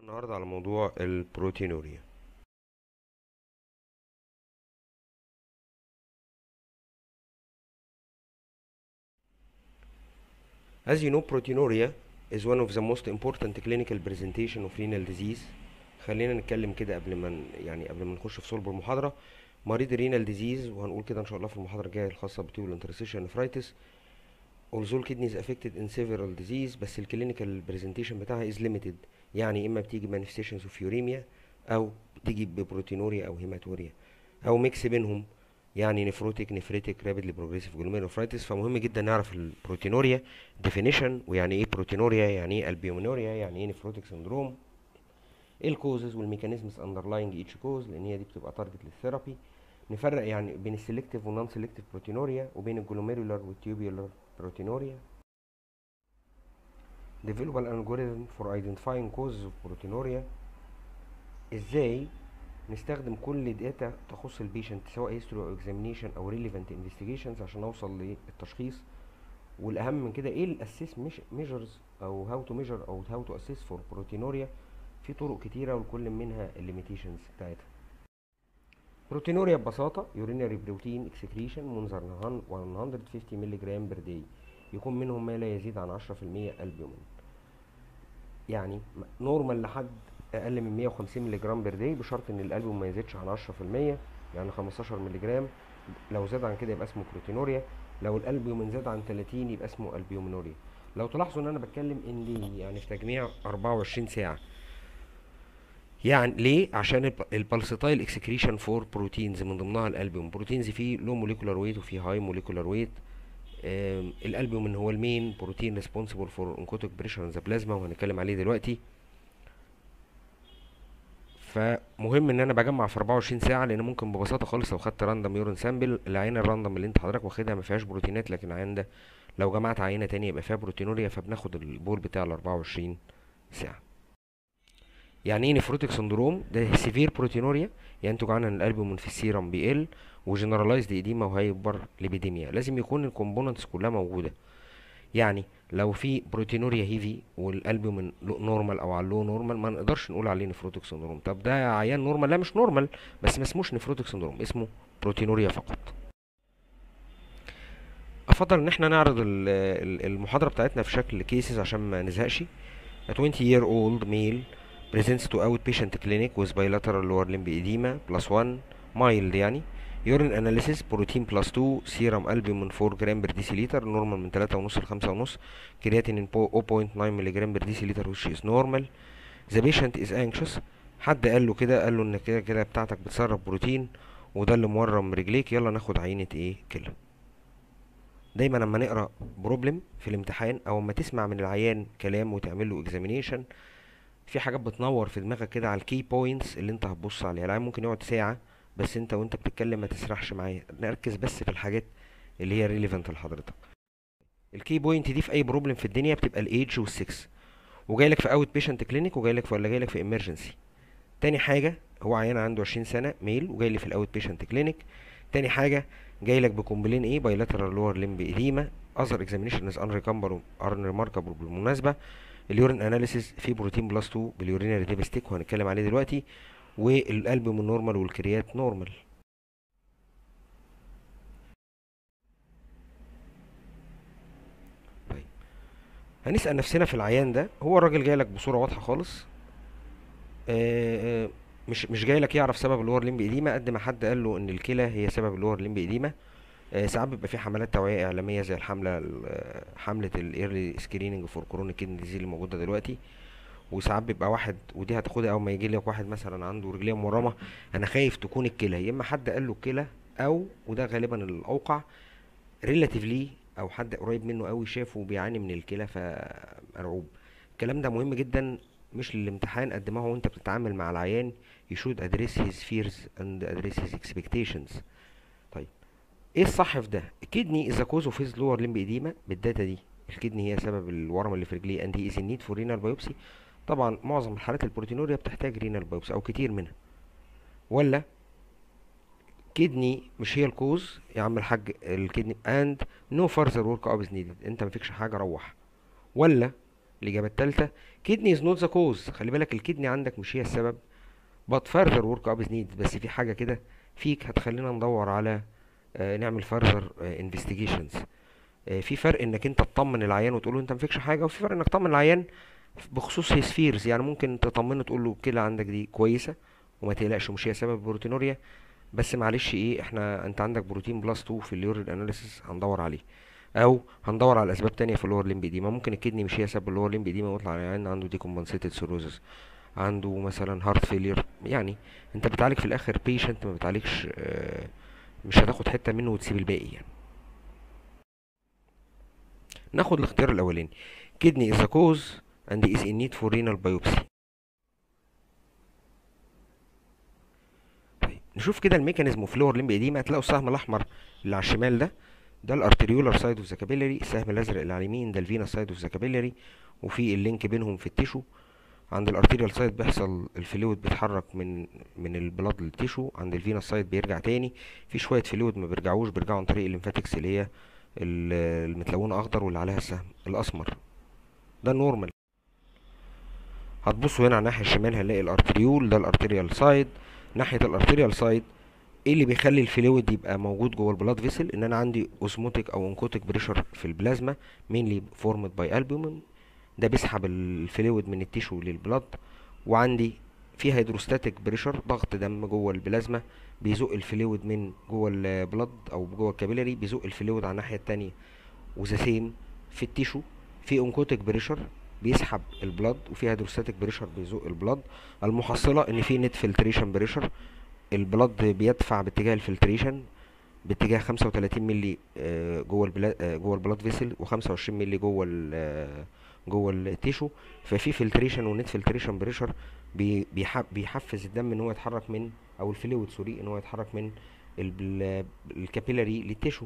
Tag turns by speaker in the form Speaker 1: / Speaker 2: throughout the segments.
Speaker 1: النهاردة على موضوع البروتينوريا As you know, proteinuria is one of the most important clinical presentation of renal disease. خلينا نتكلم كده قبل ما ن- يعني قبل ما نخش في صلب المحاضرة مريض الرينال ديزيز وهنقول كده ان شاء الله في المحاضرة الجاية الخاصة بتيوبل انترستيشن نفرايتس although kidneys affected in several disease بس الكلينيكال برزنتيشن بتاعها is limited يعني اما بتيجي manifestations of uremia او بتيجي ببروتينوريا او هيماتوريا او ميكس بينهم يعني نفروتيك نفريتيك رابيدلي بروجريسيف جلوميرولوفرايتس فمهم جدا نعرف البروتينوريا ديفينيشن ويعني ايه بروتينوريا يعني ايه البيومينوريا يعني ايه نفروتيك سندروم ايه الكوزز والميكانيزمز اندرلاينج ايتش كوز لان هي دي بتبقى تارجت للثيرابي نفرق يعني بين السلكتيف والنون سلكتيف بروتينوريا وبين الجلوميرولار والتيوبولار بروتينوريا develop an algorithm for identifying causes of proteinuria ازاي نستخدم كل داتا تخص البيشنت سواء هيستوري او اكزامينيشن او ريليفنت انفستيجيشنز عشان اوصل للتشخيص والاهم من كده ايه الاسيس ميجرز او هاو تو ميجر او هاو تو اسيس فور بروتينوريا في طرق كتيره وكل منها الليميتيشنز بتاعتها بروتينوريا ببساطه يورينري بروتين اكسكريشن منظر 150 مللي جرام بير داي يكون منهم ما لا يزيد عن 10% البيومين يعني نورمال لحد اقل من 150 مللي جرام بير داي بشرط ان الالبوم ما يزيدش عن 10% يعني 15 مللي جرام لو زاد عن كده يبقى اسمه بروتينوريا لو الالبومين زاد عن 30 يبقى اسمه البيومينوريا لو تلاحظوا ان انا بتكلم ان ليه يعني في تجميع 24 ساعه يعني ليه عشان البلسيتايل اكسكريشن فور بروتينز من ضمنها الالبوم بروتينز فيه لو موليكولار ويت وفيه هاي موليكولار ويت الالبومين هو المين بروتين ريسبونسبل فور انكوتيك بريشر ان ذا بلازما وهنتكلم عليه دلوقتي فمهم ان انا بجمع في 24 ساعه لان ممكن ببساطه خالص لو خدت راندوم يورين سامبل العينه الراندوم اللي انت حضرتك واخدها ما فيهاش بروتينات لكن العين ده لو جمعت عينه تانية يبقى فيها بروتينوريا فبناخد البول بتاع ال 24 ساعه يعني ايه نفروتيك سندروم ده سيفير بروتينوريا ينتج عنها ان الالبومين في السيرم بيقل وجنرالايزد ايديما وهايبر ليبيديميا لازم يكون الكومبوننتس كلها موجوده يعني لو في بروتينوريا هيفي والالبومين نورمال او على اللو نورمال ما نقدرش نقول عليه نفروتيك سندروم طب ده عيان نورمال لا مش نورمال بس ما اسموش نفروتيك سندروم اسمه بروتينوريا فقط افضل ان احنا نعرض ال- ال- المحاضره بتاعتنا في شكل كيسز عشان ما نزهقش A 20 year old male presents to outpatient clinic with bilateral lower limb edema plus 1 mild يعني urine analysis protein plus 2 serum albumin 4 جرام per deciliter normal من 3 ونص ل 5 ونص creatinine 0.9 ملي جرام per deciliter which is normal the patient is anxious حد قال له كده قال له ان كده كده بتاعتك بتسرب بروتين وده اللي مورم رجليك يلا ناخد عينة ايه كلى دايما لما نقرا بروبلم في الامتحان او اما تسمع من العيان كلام وتعمل له اكزامينيشن في حاجات بتنور في دماغك كده على الكي بوينتس اللي انت هتبص عليها العيان ممكن يقعد ساعة بس انت وانت بتتكلم ما تسرحش معاه نركز بس في الحاجات اللي هي ريليفنت لحضرتك الكي بوينت دي في اي بروبلم في الدنيا بتبقى الايدج والسكس وجاي لك في اوت بيشنت كلينيك وجاي لك في ولا جاي لك في امرجنسي تاني حاجة هو عيان عنده 20 سنة ميل وجاي لي في الاوت بيشنت كلينيك تاني حاجة جاي لك بكومبلين ايه بايلاترال لور لمب اديما اذر اكزامينيشن از ان ريكامبر ان ريماركابل بالمناسبة اليورين اناليسيس فيه بروتين بلس 2 باليورينري ديبستيك وهنتكلم عليه دلوقتي والالبوم نورمال والكريات نورمال طيب هنسأل نفسنا في العيان ده هو الراجل جاي لك بصورة واضحة خالص آه، آه، مش مش جاي لك يعرف سبب اللور لمب اديما قد ما حد قال له ان الكلى هي سبب اللور لمب اديما آه، ساعات بيبقى في حملات توعية إعلامية زي الحملة ال- آه، حملة الايرلي سكريننج فور كورونا كيدني ديزيز اللي موجودة دلوقتي وساعات بيبقى واحد ودي هتاخدها اول ما يجي لك واحد مثلا عنده رجليه مورمه انا خايف تكون الكلى يا اما حد قال له الكلى او وده غالبا الاوقع ريلاتيفلي او حد قريب منه قوي شافه بيعاني من الكلى فمرعوب الكلام ده مهم جدا مش للامتحان قد ما هو انت بتتعامل مع العيان you should address his fears and address his expectations طيب ايه الصح في ده الكدني اذا كوز اوف هيز لور لمب اديما بالداتا دي الكدني هي سبب الورم اللي في رجليه and he is in need for renal biopsy طبعا معظم الحالات البروتينوريا بتحتاج رينال بايوبسي او كتير منها ولا كدني مش هي الكوز يا عم الحاج الكدني and no further work up is needed انت مفيكش حاجه روح ولا الاجابه الثالثه كدني از نوت ذا كوز خلي بالك الكدني عندك مش هي السبب but further work up is needed بس في حاجه كده فيك هتخلينا ندور على آه، نعمل further آه، investigations آه، في فرق انك انت تطمن العيان وتقول له انت مفيكش حاجه وفي فرق انك تطمن العيان بخصوص هيسفيرز يعني ممكن تطمنه تقول له الكلى عندك دي كويسه وما تقلقش مش هي سبب البروتينوريا بس معلش ايه احنا انت عندك بروتين بلس 2 في اليورين اناليسيس هندور عليه او هندور على اسباب تانية في اللور ليمب دي ما ممكن الكدني مش هي سبب اللور ليمب دي ما يطلع العيان عنده ديكومبنسيتد سيروزس عنده مثلا هارت فيلير يعني انت بتعالج في الاخر بيشنت ما بتعالجش آه، مش هتاخد حته منه وتسيب الباقي يعني ناخد الاختيار الاولاني kidney is the cause and is in need for renal biopsy طيب نشوف كده الميكانيزم اوف لور ليمب اديما هتلاقوا السهم الاحمر اللي على الشمال ده ده الارتريولار سايد اوف ذا كابيلاري السهم الازرق اللي على اليمين ده الفينا سايد اوف ذا كابيلاري وفي اللينك بينهم في التيشو عند الارتيريال سايد بيحصل الفلويد بيتحرك من من البلاد للتيشو عند الفينا سايد بيرجع تاني في شويه فلويد ما بيرجعوش بيرجعوا عن طريق الليمفاتكس اللي هي ال- المتلونه اخضر واللي عليها السهم الاسمر ده النورمال هتبصوا هنا على الناحيه الشمال هنلاقي الارتريول ده الارتيريال سايد ناحيه الارتيريال سايد ايه اللي بيخلي الفلويد يبقى موجود جوه البلاد فيسل ان انا عندي اوزموتيك او انكوتيك بريشر في البلازما مينلي فورمد باي البومين ده بيسحب الفلويد من التيشو للبلاد وعندي في هيدروستاتيك بريشر ضغط دم جوه البلازما بيزق الفلويد من جوه البلاد او جوه الكابيلاري بيزق الفلويد على الناحيه التانية وذا سيم في التيشو في انكوتيك بريشر بيسحب البلاد وفي هيدروستاتيك بريشر بيزق البلاد المحصله ان في نت فلتريشن بريشر البلاد بيدفع باتجاه الفلتريشن باتجاه 35 مللي آه، جوه البلاد جوه البلاد فيسل و25 مللي جوه ال- آه، جوه التيشو ففي فلتريشن ونت فلتريشن بريشر بيحفز الدم ان هو يتحرك من او الفلويد سوري ان هو يتحرك من البل- الكابيلاري للتيشو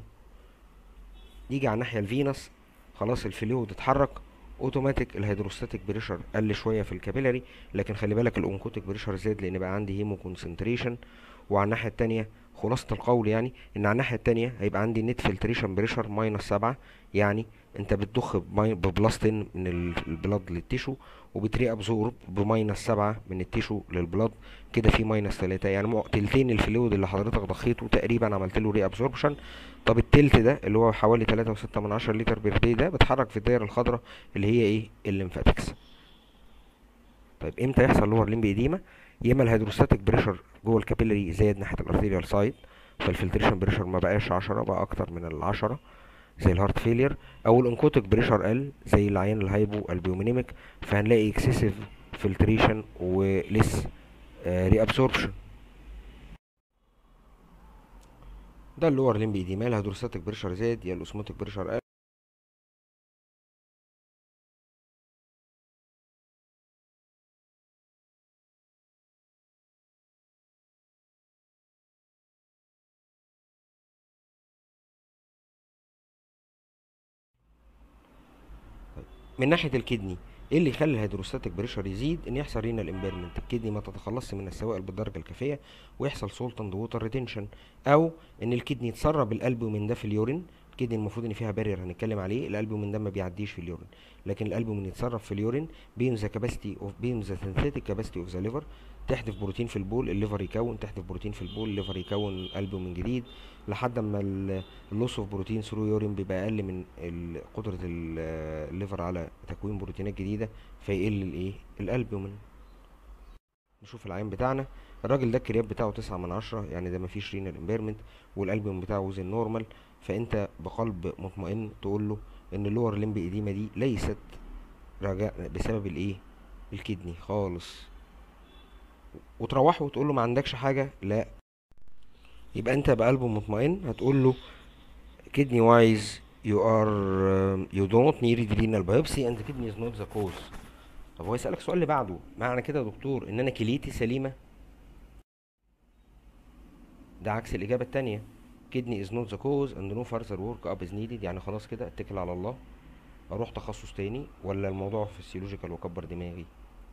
Speaker 1: يجي على الناحيه الفينس خلاص الفلويد اتحرك اوتوماتيك الهيدروستاتيك بريشر قل شويه في الكابيلاري لكن خلي بالك الاونكوتيك بريشر زاد لان بقى عندي هيمو كونسنتريشن وعلى الناحيه التانية خلاصه القول يعني ان على الناحيه التانية هيبقى عندي نت فلتريشن بريشر ماينس سبعة يعني انت بتضخ بماي- ببلس 10 من ال- البلاد للتيشو وبتري ابزورب بماينس سبعة من التيشو للبلاد كده في ماينس تلاتة يعني مع- تلتين الفلويد اللي حضرتك ضخيته تقريبا عملت له ري ابزوربشن طب التلت ده اللي هو حوالي تلاتة وستة من عشرة لتر بير داي ده بتحرك في الدايره الخضراء اللي هي ايه الليمفاتكس طيب امتى يحصل لور ليمب اديما يا اما الهيدروستاتيك بريشر جوه الكابيلاري زاد ناحيه الارتيريال سايد فالفلتريشن بريشر ما بقاش 10 بقى اكتر من العشرة زي الهارت فيلير او الانكوتيك بريشر قل زي العيان الهايبو البيومينيميك فهنلاقي اكسسيف فلتريشن وليس ري ابسوربشن ده اللور ليمب اديما الهيدروستاتيك بريشر زاد يا الاوسموتيك بريشر قل من ناحيه الكدني ايه اللي يخلي الهيدروستاتيك بريشر يزيد ان يحصل رينال امبيرمنت الكدني ما تتخلصش من السوائل بالدرجه الكافيه ويحصل سولت اند ووتر ريتنشن او ان الكدني تسرب الالبومين ده في اليورين الكدني المفروض ان فيها بارير هنتكلم عليه الالبومين ده ما بيعديش في اليورين لكن الالبومين يتسرب في اليورين بين ذا كاباسيتي اوف بين ذا سينثيتيك كاباسيتي اوف ذا ليفر تحدف بروتين في البول الليفر يكون تحدف بروتين في البول الليفر يكون البومين جديد لحد ما اللوس اوف بروتين ثرو يورين بيبقى اقل من ال- قدره ال- الليفر على تكوين بروتينات جديده فيقل الايه الالبومين نشوف العين بتاعنا الراجل ده الكريات بتاعه تسعة من عشرة يعني ده مفيش رينال امبيرمنت والالبوم بتاعه وزن نورمال فانت بقلب مطمئن تقول له ان اللور ليمب اديما دي ليست رجاء بسبب الايه الكدني خالص وتروحه وتقول له ما عندكش حاجه لا يبقى انت بقلب مطمئن هتقول له kidney wise you are um, you don't need renal biopsy and the kidney is not the cause طب هو يسألك السؤال اللي بعده معنى كده يا دكتور ان انا كليتي سليمة ده عكس الإجابة التانية kidney is not the cause and no further work up is needed يعني خلاص كده اتكل على الله اروح تخصص تاني ولا الموضوع فسيولوجيكال واكبر دماغي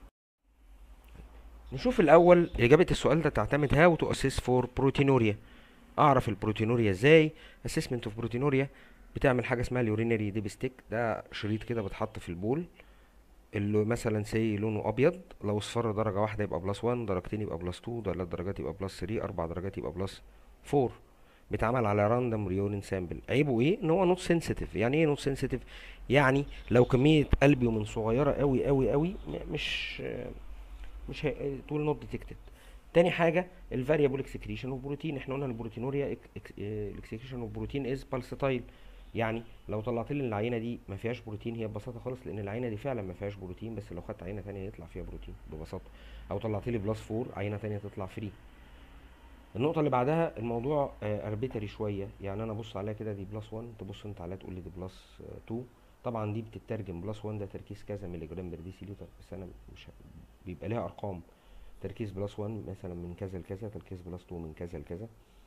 Speaker 1: نشوف الاول اجابة السؤال ده تعتمد how to assess for proteinuria اعرف البروتينوريا ازاي assessment of proteinuria بتعمل حاجه اسمها اليورينري ديب ستيك ده شريط كده بتحط في البول اللي مثلا سي لونه ابيض لو اصفر درجه واحده يبقى بلس 1 درجتين يبقى بلس 2 ثلاث درجات يبقى بلس 3 اربع درجات يبقى بلس 4 بيتعمل على راندوم ريورين سامبل عيبه ايه ان هو نوت سنسيتيف يعني ايه نوت سنسيتيف يعني لو كميه البيومين صغيره قوي قوي قوي م- مش مش هي تقول نوت ديتكتد تاني حاجه الفاريبل اكسكريشن اوف بروتين احنا قلنا البروتينوريا الاكسكريشن اوف بروتين از بالستايل يعني لو طلعت لي العينه دي ما فيهاش بروتين هي ببساطه خالص لان العينه دي فعلا ما فيهاش بروتين بس لو خدت عينه تانية يطلع فيها بروتين ببساطه او طلعت لي بلس 4 عينه تانية تطلع فري النقطة اللي بعدها الموضوع اربيتري شوية يعني انا ابص عليها كده دي بلس 1 تبص انت عليها تقول لي دي بلس 2 طبعا دي بتترجم بلس 1 ده تركيز كذا مللي جرام بر ديسيليتر بس انا مش ه- بيبقى ليها ارقام تركيز بلس 1 مثلا من كذا لكذا تركيز بلس 2 من كذا لكذا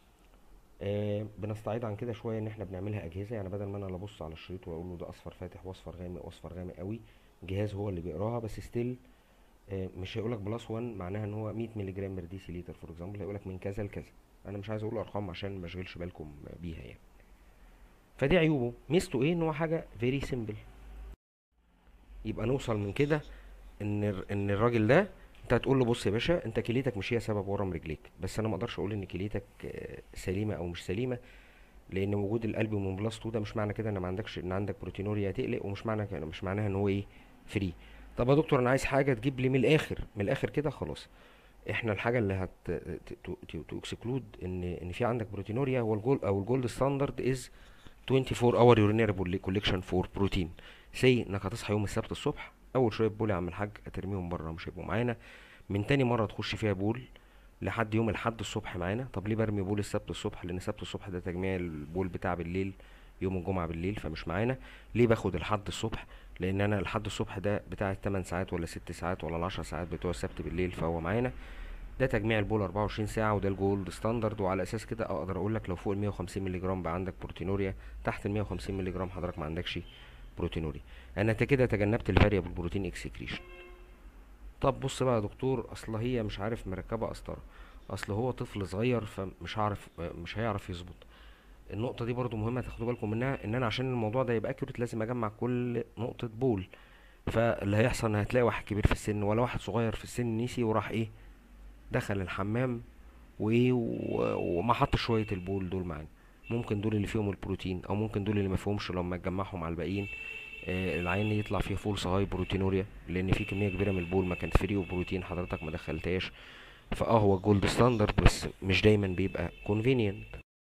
Speaker 1: آه بنستعيد عن كده شويه ان احنا بنعملها اجهزه يعني بدل ما انا اللي ابص على الشريط واقول له ده اصفر فاتح واصفر غامق واصفر غامق قوي جهاز هو اللي بيقراها بس ستيل آه مش هيقولك بلس 1 معناها ان هو 100 مللي جرام بر ديسيليتر فور اكزامبل هيقولك من كذا لكذا انا مش عايز اقول ارقام عشان ما اشغلش بالكم بيها يعني فدي عيوبه ميزته ايه ان هو حاجه فيري سيمبل يبقى نوصل من كده ان الر- ان الراجل ده انت هتقول له بص يا باشا انت كليتك مش هي سبب ورم رجليك بس انا ما اقدرش اقول ان كليتك آه، سليمه او مش سليمه لان وجود القلب من بلس 2 ده مش معنى كده ان ما عندكش ان عندك بروتينوريا تقلق ومش معنى كده مش معناها ان هو ايه فري طب يا دكتور انا عايز حاجه تجيب لي من الاخر من الاخر كده خلاص احنا الحاجه اللي هت تو اكسكلود ان ان في عندك بروتينوريا هو الجول او الجولد ستاندرد از 24 اور يورينري كوليكشن فور بروتين سي انك هتصحى يوم السبت الصبح اول شويه بول يا عم الحاج هترميهم بره مش هيبقوا معانا من تاني مره تخش فيها بول لحد يوم الحد الصبح معانا طب ليه برمي بول السبت الصبح لان السبت الصبح ده تجميع البول بتاع بالليل يوم الجمعه بالليل فمش معانا ليه باخد الحد الصبح لان انا الحد الصبح ده بتاع التمن ساعات ولا ست ساعات ولا العشر ساعات بتوع السبت بالليل فهو معانا ده تجميع البول 24 ساعة وده الجولد ستاندرد وعلى اساس كده اقدر اقول لك لو فوق ال 150 مللي جرام بقى عندك بروتينوريا تحت ال 150 مللي جرام حضرتك ما عندكش بروتينوريا انا انت كده تجنبت الفاريبل بروتين اكسكريشن طب بص بقى يا دكتور اصل هي مش عارف مركبه قسطره اصل هو طفل صغير فمش عارف مش هيعرف يظبط النقطه دي برضو مهمه تاخدوا بالكم منها ان انا عشان الموضوع ده يبقى اكيوريت لازم اجمع كل نقطه بول فاللي هيحصل ان هتلاقي واحد كبير في السن ولا واحد صغير في السن نسي وراح ايه دخل الحمام وايه و- وما حط شويه البول دول معانا ممكن دول اللي فيهم البروتين او ممكن دول اللي ما فيهمش لما تجمعهم على الباقيين آه، العين يطلع فيه فولس هاي بروتينوريا لان في كميه كبيره من البول ما كانت فري وبروتين حضرتك ما دخلتهاش فاه هو جولد ستاندرد بس مش دايما بيبقى كونفينينت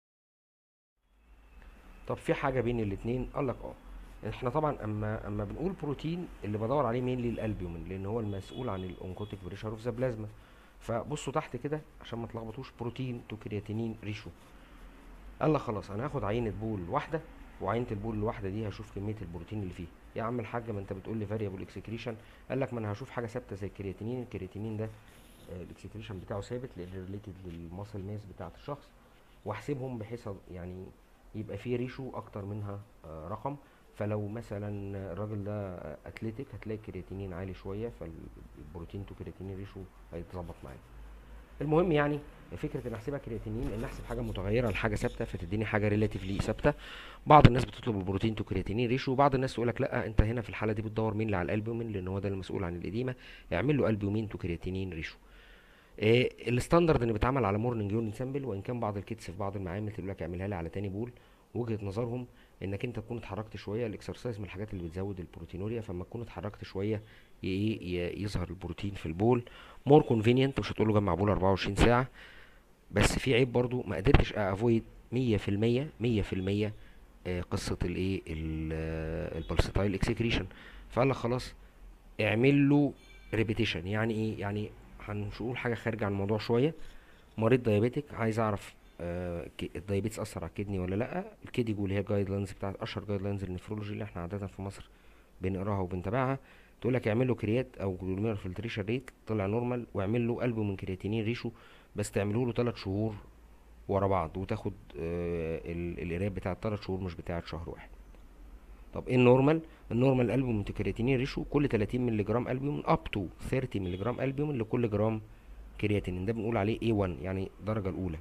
Speaker 1: طب في حاجه بين الاتنين قال لك اه احنا طبعا اما اما بنقول بروتين اللي بدور عليه مين الالبيومين لان هو المسؤول عن الاونكوتيك بريشر اوف ذا بلازما فبصوا تحت كده عشان ما تلخبطوش بروتين تو كرياتينين ريشو قال لك خلاص انا هاخد عينه بول واحده وعينه البول الواحده دي هشوف كميه البروتين اللي فيها يا عم الحاج ما انت بتقول لي فاريبل اكسكريشن قال لك ما انا هشوف حاجه ثابته زي الكرياتينين الكرياتينين ده الاكسكريشن بتاعه ثابت لان ريليتد للماسل ماس بتاعه الشخص واحسبهم بحيث أ- يعني يبقى فيه ريشو اكتر منها آه، رقم فلو مثلا الراجل ده اتليتيك هتلاقي الكرياتينين عالي شويه فالبروتين تو كرياتينين ريشو هيتظبط معاه المهم يعني فكره ان احسبها كرياتينين ان احسب حاجه متغيره لحاجه ثابته فتديني حاجه ريلاتيفلي ثابته بعض الناس بتطلب البروتين تو كرياتينين ريشو وبعض الناس تقول لك لا انت هنا في الحاله دي بتدور مين اللي على الالبومين لان هو ده المسؤول عن الاديمه اعمل له البومين تو كرياتينين ريشو إيه الستاندرد ان بيتعمل على مورنينج يورين سامبل وان كان بعض الكيتس في بعض المعامل تقول لك اعملها لي على تاني بول وجهه نظرهم انك انت تكون اتحركت شويه الاكسرسايز من الحاجات اللي بتزود البروتينوريا فلما تكون اتحركت شويه ي- ي- يظهر البروتين في البول مور كونفينينت مش هتقول له جمع بول 24 ساعه بس في عيب برضو ما قدرتش افويد 100% 100% آه، قصه الايه البلسيتايل اكسكريشن فقال لك خلاص اعمل له ريبيتيشن يعني ايه يعني هنقول حاجه خارجه عن الموضوع شويه مريض دايابيتك عايز اعرف آه، ك- الدايابيتس اثر على الكدني ولا لا الكيدي جول هي جايد لاينز بتاعت اشهر جايد لاينز النفرولوجي اللي احنا عاده في مصر بنقراها وبنتابعها تقول لك اعمل له كريات او جلوميرال فلتريشن ريت طلع نورمال واعمل له قلبه من كرياتينين ريشو بس تعمله له 3 شهور ورا بعض وتاخد آه، ال- القرايه بتاعت 3 شهور مش بتاعت شهر واحد طب ايه النورمال النورمال البوم كرياتينين ريشو كل 30 مللي جرام البوم اب تو 30 مللي جرام البوم لكل جرام كرياتينين ده بنقول عليه A1 يعني الدرجة الأولى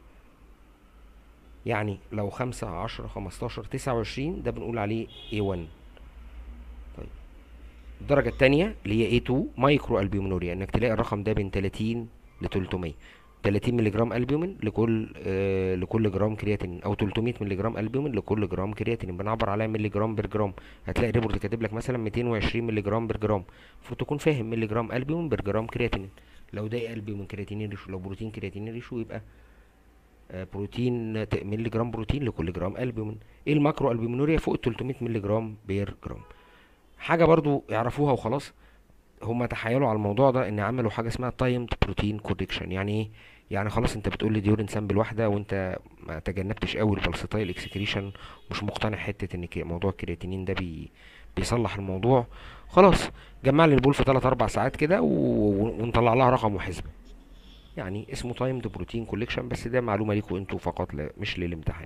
Speaker 1: يعني لو خمسة عشرة خمستاشر تسعة وعشرين ده بنقول عليه A1 طيب الدرجة التانية اللي هي A2 مايكرو البيومينوريا انك تلاقي الرقم ده بين 30 ل 300 30 مللي جرام البيومين لكل آه لكل جرام كرياتين او 300 مللي جرام البيومين لكل جرام كرياتين بنعبر عليها مللي جرام بير جرام هتلاقي ريبورت كاتب لك مثلا 220 مللي جرام بير جرام المفروض تكون فاهم مللي جرام البيومين بير جرام كرياتين لو ده البيومين كرياتينين ريشو لو بروتين كرياتينين ريشو يبقى آه بروتين ت- مللي جرام بروتين لكل جرام البيومين ايه الماكرو البيومينوريا فوق ال 300 مللي جرام بير جرام حاجه برضو يعرفوها وخلاص هما تحايلوا على الموضوع ده ان عملوا حاجه اسمها تايمد بروتين كوركشن يعني ايه يعني خلاص انت بتقول لي ديورين سامبل واحده وانت ما تجنبتش قوي البلسيتايل اكسكريشن مش مقتنع حته ان كي- موضوع الكرياتينين ده بي بيصلح الموضوع خلاص جمع لي البول في 3 4 ساعات كده و... و- ونطلع لها رقم وحسبه يعني اسمه تايمد بروتين كوليكشن بس ده معلومه ليكوا انتوا فقط لا مش للامتحان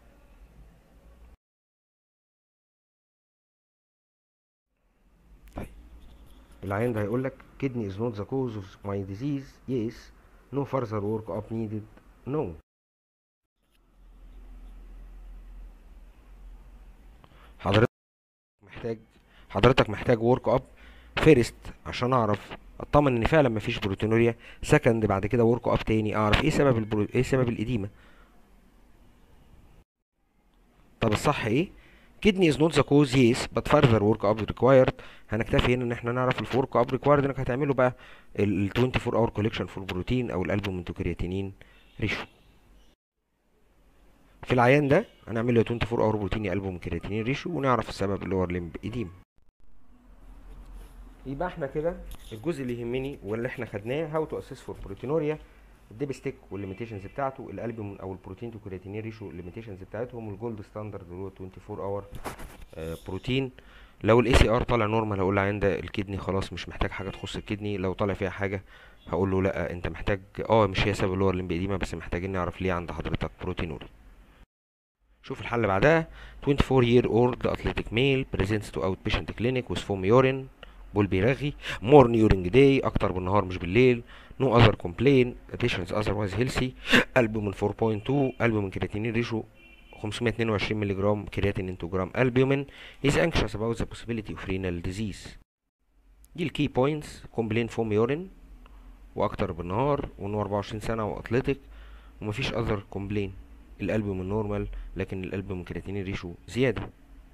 Speaker 1: طيب العيان ده هيقول لك kidney is not the cause of my disease yes no further work up needed no حضرتك محتاج حضرتك محتاج ورك اب فيرست عشان اعرف اطمن ان فعلا مفيش بروتينوريا سكند بعد كده ورك اب تاني اعرف ايه سبب البرو... ايه سبب الاديمه طب الصح ايه kidney is not the cause yes but further work up required هنكتفي هنا ان احنا نعرف ال work up required انك هتعمله بقى ال 24 hour collection for protein او الالبومين تو كرياتينين ريشيو في العيان ده هنعمل له 24 اور بروتين يا البوم كرياتينين ريشيو ونعرف السبب اللي هو الليمب ايديم يبقى احنا كده الجزء اللي يهمني واللي احنا خدناه هاو تو اسيس فور بروتينوريا الديب ستيك والليميتيشنز بتاعته الالبوم او البروتين تو كرياتينين ريشيو الليميتيشنز بتاعتهم والجولد ستاندرد اللي هو 24 اور بروتين لو الاي سي ار طالع نورمال هقول للعيان ده الكدني خلاص مش محتاج حاجه تخص الكدني لو طالع فيها حاجه هقول له لا انت محتاج اه مش هي سبب اللي هو الليمبيديما بس محتاجين نعرف ليه عند حضرتك بروتينوري شوف الحل اللي بعدها 24 year old athletic male presents to outpatient clinic with foam urine بول بيرغي morning during day اكتر بالنهار مش بالليل no other complaint patients otherwise healthy albumin 4.2 albumin creatinine ratio 522 مللي جرام كرياتين انتو جرام albumin is anxious about the possibility of renal disease دي الكي بوينتس كومبلين فوم يورين واكتر بالنهار وانه 24 سنه واتلتيك ومفيش اذر كومبلين الالبوم نورمال لكن الالبوم كرياتينين ريشو زياده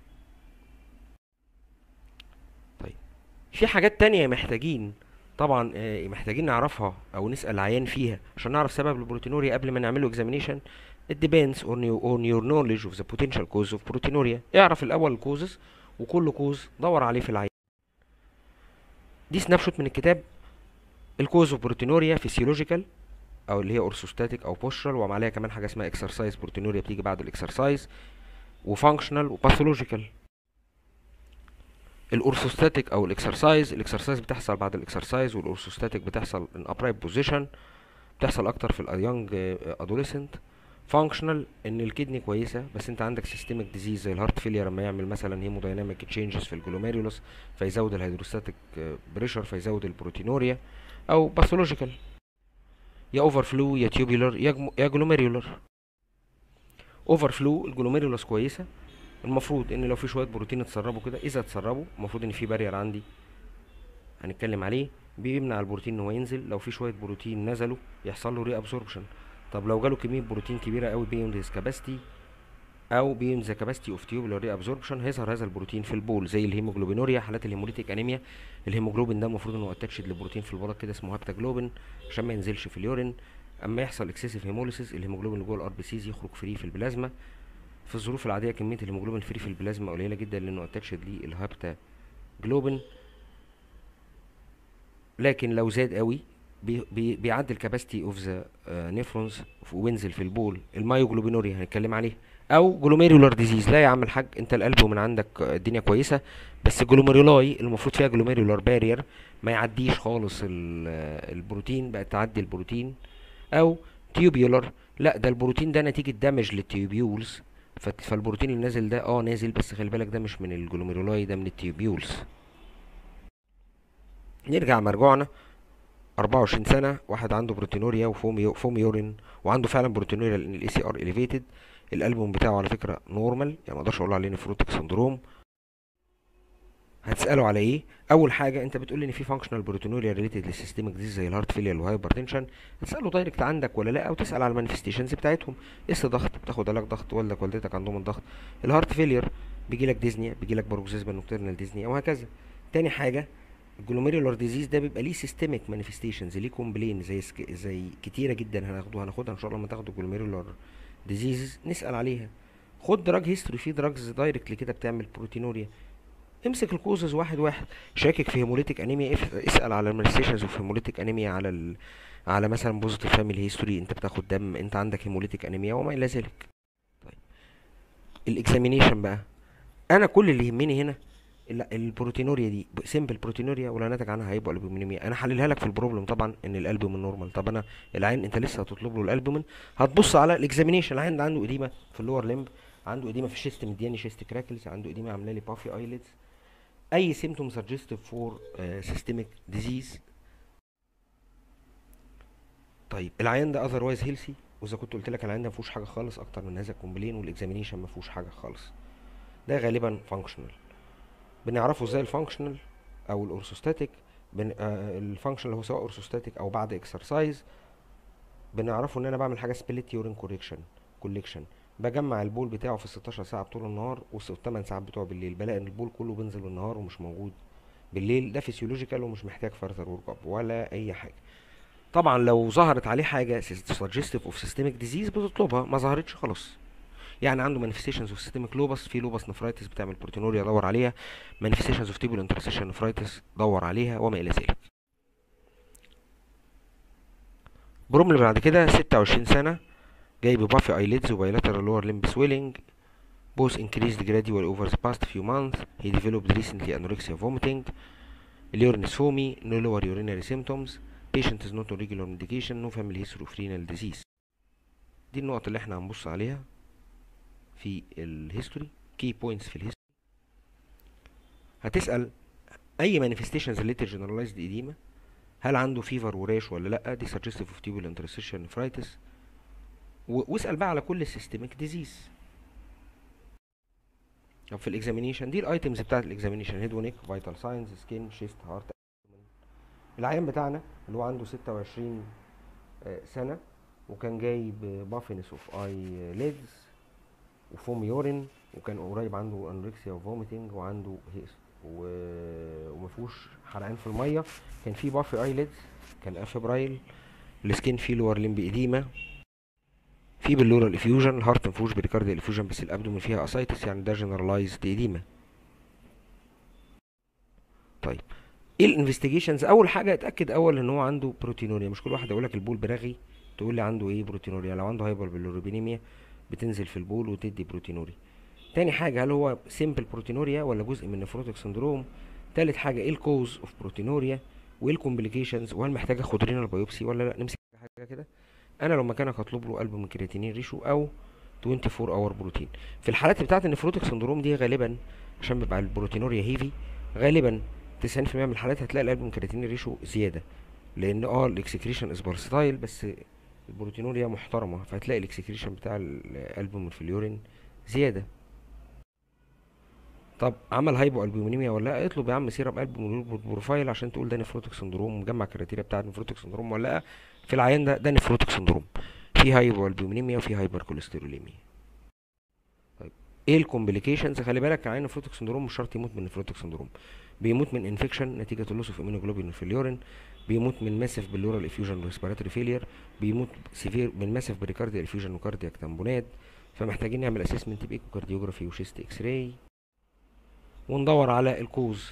Speaker 1: طيب في حاجات تانية محتاجين طبعا آه، محتاجين نعرفها او نسال العيان فيها عشان نعرف سبب البروتينوريا قبل ما نعمله examination it depends on your, on your knowledge of the potential cause of proteinuria اعرف الاول الكوزز وكل كوز دور عليه في العيان دي سناب شوت من الكتاب الكوز اوف بروتينوريا فيسيولوجيكال او اللي هي اورثوستاتيك او بوسترال ومع عليها كمان حاجه اسمها اكسرسايز بروتينوريا بتيجي بعد الاكسرسايز وفانكشنال وباثولوجيكال الاورثوستاتيك او الاكسرسايز الاكسرسايز بتحصل بعد الاكسرسايز والاورثوستاتيك بتحصل ان ابرايت بوزيشن بتحصل اكتر في اليونج ادوليسنت فانكشنال ان الكدني كويسه بس انت عندك سيستميك ديزيز زي الهارت فيلير لما يعمل مثلا هيمودايناميك تشينجز في الجلوميريولوس فيزود الهيدروستاتيك بريشر فيزود البروتينوريا او باثولوجيكال يا اوفر فلو يا تيوبولار يا جم- يا جلوميريولار اوفر فلو الجلوميريولوس كويسه المفروض ان لو في شويه بروتين اتسربوا كده اذا اتسربوا المفروض ان في بارير عندي هنتكلم عليه بيمنع البروتين ان هو ينزل لو في شويه بروتين نزلوا يحصل له ري ابسوربشن طب لو جاله كميه بروتين كبيره قوي بيوند هيز كاباسيتي او بيوند ذا كاباسيتي اوف تيوبولار ري ابسوربشن هيظهر هذا البروتين في البول زي الهيموجلوبينوريا حالات الهيموليتيك انيميا الهيموجلوبين ده المفروض انه اتاتشد لبروتين في البلد كده اسمه هابتاجلوبين عشان ما ينزلش في اليورين اما يحصل اكسسيف هيموليسيس الهيموجلوبين اللي جوه الار بي سيز يخرج فري في البلازما في الظروف العاديه كميه الهيموجلوبين فري في البلازما قليله جدا لانه اتاتشد للهابتا جلوبين لكن لو زاد قوي بي بي بيعدي الكاباسيتي اوف ذا نيفرونز وينزل في البول المايوجلوبينوريا هنتكلم عليه او جلوميرولار ديزيز لا يا عم الحاج انت القلب من عندك آه، الدنيا كويسه بس الجلوميرولاي المفروض فيها جلوميرولار بارير ما يعديش خالص ال- آه، البروتين بقت تعدي البروتين او تيوبيولار لا ده البروتين ده نتيجه دامج للتيوبيولز فت- فالبروتين اللي نازل ده اه نازل بس خلي بالك ده مش من الجلوميرولاي ده من التيوبيولز نرجع مرجوعنا 24 سنة واحد عنده بروتينوريا وفوم يو فوم يورين وعنده فعلا بروتينوريا لان الاي سي ار اليفيتد الالبوم بتاعه على فكرة نورمال يعني ما اقدرش اقول عليه نفروتيك سندروم هتساله على ايه اول حاجه انت بتقول لي ان في فانكشنال بروتينوريا ريليتد للسيستمك ديز زي الهارت فيلير والهايبرتنشن هتساله دايركت عندك ولا لا او تسال على المانيفستيشنز بتاعتهم قيس ضغط بتاخد علاج ضغط والدك والدتك عندهم الضغط الهارت فيلير بيجي لك ديزنيا بيجي لك باروكسيزما نوكترنال ديزنيا وهكذا تاني حاجه الجلوميرولار ديزيز ده بيبقى ليه سيستميك مانيفستيشنز ليه كومبلين زي سك... زي كتيره جدا هناخدوها هناخدها ان شاء الله لما تاخدوا الجلوميرولار ديزيز نسال عليها خد دراج هيستوري في دراجز دايركتلي كده بتعمل بروتينوريا امسك الكوزز واحد واحد شاكك في هيموليتيك انيميا اف- اسال على المانيفستيشنز اوف هيموليتيك انيميا على ال... على مثلا بوزيتيف فاميلي هيستوري انت بتاخد دم انت عندك هيموليتيك انيميا وما الى ذلك طيب الاكزامينيشن بقى انا كل اللي يهمني هنا ال- البروتينوريا دي سيمبل بروتينوريا ولا ناتج عنها هيبقى البومينيميا انا حللها لك في البروبلم طبعا ان الالبومين نورمال طب انا العين انت لسه هتطلب له الالبومين هتبص على الاكزامينيشن العين ده عنده اديمه في اللور ليمب عنده اديمه في الشيست مدياني شيست كراكلز عنده اديمه عامله لي بافي ايليدز اي سيمتوم سجستيف فور سيستميك ديزيز طيب العيان ده اذروايز هيلثي واذا كنت قلت لك العيان ده ما فيهوش حاجه خالص اكتر من هذا الكومبلين والاكزامينيشن ما فيهوش حاجه خالص ده غالبا فانكشنال بنعرفه ازاي الفانكشنال او الاورثوستاتيك بن... آه الفانكشنال هو سواء اورثوستاتيك او بعد اكسرسايز بنعرفه ان انا بعمل حاجه سبليت يورين كوريكشن كوليكشن بجمع البول بتاعه في ال 16 ساعه بطول النهار وال8 ساعات بتوع بالليل بلاقي ان البول كله بينزل بالنهار ومش موجود بالليل ده فيسيولوجيكال ومش محتاج فارذر ورك اب ولا اي حاجه طبعا لو ظهرت عليه حاجه سجستيف اوف سيستميك ديزيز بتطلبها ما ظهرتش خلاص يعني عنده مانيفستيشنز اوف سيستميك لوبس في لوبس نفرايتس بتعمل بروتينوريا دور عليها مانيفستيشنز اوف تيبل انترسيشن نفرايتس دور عليها وما الى ذلك بروبلم بعد كده 26 سنه جاي ببافي ايليدز وبايلاترال لور لمب سويلنج both increased gradually over the past few months he developed recently anorexia vomiting urine is foamy no lower urinary symptoms patient is not on regular medication no family history of renal disease دي النقط اللي احنا هنبص عليها في الهيستوري كي بوينتس في الهيستوري هتسأل اي manifestations related generalized edema هل عنده فيفر وراش ولا لا دي suggestive of tubular interstitial nephritis و- واسأل بقى على كل السيستميك ديزيز طب في الاكزامينيشن دي الايتمز بتاعت الاكزامينيشن هيد ونيك فيتال ساينز سكين شيست هارت العيان بتاعنا اللي هو عنده 26 آه، سنة وكان جاي ببافينس اوف اي ليدز وفوم يورين وكان قريب عنده انوركسيا وفوميتنج وعنده هيس و... ومفيهوش حرقان في الميه كان في بافي اي ليدز كان افبرايل السكين فيه لور لمب اديما في باللورال افيوجن الهارت مفيهوش بريكارديال افيوجن بس الابدومين فيها اسايتس يعني ده جنرالايزد اديما طيب ايه الانفستيجيشنز اول حاجه اتاكد اول ان هو عنده بروتينوريا مش كل واحد يقول لك البول برغي تقول لي عنده ايه بروتينوريا لو عنده هايبر بالروبينيميا بتنزل في البول وتدي بروتينوريا تاني حاجه هل هو سيمبل بروتينوريا ولا جزء من نفروتك سندروم تالت حاجه ايه الكوز اوف بروتينوريا وايه الكومبليكيشنز وهل محتاج اخد رينال بايوبسي ولا لا نمسك حاجه كده انا لو مكانك هطلب له قلب من كرياتينين ريشو او 24 اور بروتين في الحالات بتاعه النفروتك سندروم دي غالبا عشان بيبقى البروتينوريا هيفي غالبا 90% من الحالات هتلاقي القلب من كرياتينين ريشو زياده لان اه الاكسكريشن از بارسيتايل بس البروتينوريا محترمه فهتلاقي الاكسكريشن بتاع الالبومين في اليورين زياده طب عمل هايبو البومينيميا ولا لا اطلب يا عم سيرم البومين بروفايل عشان تقول ده نفروتك سندروم مجمع كرياتيريا بتاع نفروتك سندروم ولا لا في العيان ده ده نفروتك سندروم في هايبو البومينيميا وفي هايبر كوليستروليميا طيب ايه الكومبليكيشنز خلي بالك عيان نفروتك سندروم مش شرط يموت من نفروتك سندروم بيموت من انفكشن نتيجه اللوس اوف امينوجلوبين في اليورين بيموت من ماسيف باللورال افيوجن ريسبيراتوري فيلير بيموت سيفير من ماسيف بريكارديال افيوجن وكاردياك تامبونات فمحتاجين نعمل اسسمنت بايكو كارديوجرافي وشيست اكس راي وندور على الكوز